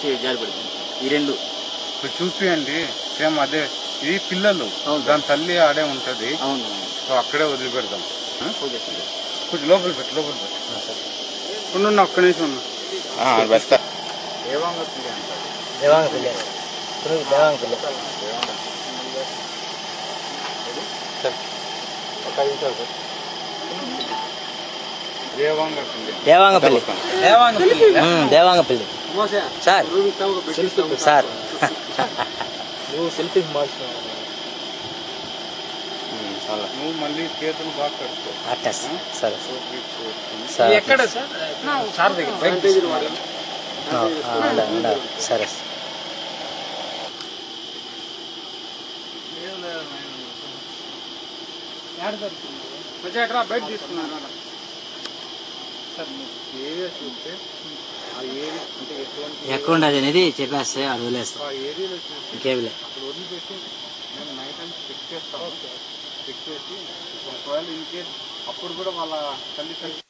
వచ్చి జారి పడిపోయింది ఈ రెండు ఇప్పుడు చూపియండి సేమ్ అదే ఇది పిల్లలు అవును. దాని తల్లి ఆడే ఉంటది అవును సో అక్కడే వదిలిపెడదాం ఆ? ఓకే సార్ కొంచెం లోపల పెట్టు లోపల పెట్టు ఉండు ఒక్క నిమిషం ఉన్నా బస్తా దేవాంగ అంటారు దేవాంగపల్లి పురుగు దేవాంగపల్లి ఒక ఐదు నిమిషాలు పెట్టు. దేవాంగ పిల్లి. దేవాంగపల్లి ఉమ్, దేవాంగపల్లి సార్ సార్ నువ్వు సెల్ఫీ మార్చున్నావు నువ్వు మళ్ళీ చేతులు బాగా కడుక్కో అట్టా సార్ సరే సోప్ గిప్స్ పెట్టుకొని. సార్ ఎక్కడ సార్ సార్ దగ్గర బయట తీసుకున్నారు ఆ, ఆ, ఉండాలి, ఉండాలి. సరే ఎక్కడ బయట తీసుకున్నాను సార్ మీకు ఏరియా చూస్తే ఆ ఏరియా అంటే ఎటువంటి ఎక్కడ ఉండదు అనేది చెప్పేస్తే అక్కడ వదిలేస్తాం ఆ ఏరియాలో చూస్తే ఇంకేమిలే అక్కడ వదిలిపెట్టి మేము నైట్ అంతా చెక్ చేస్తాము చెక్ చేసి ఒకవేళ ఇన్ కేస్ అప్పుడు కూడా వాళ్ళ తల్లి తల్లి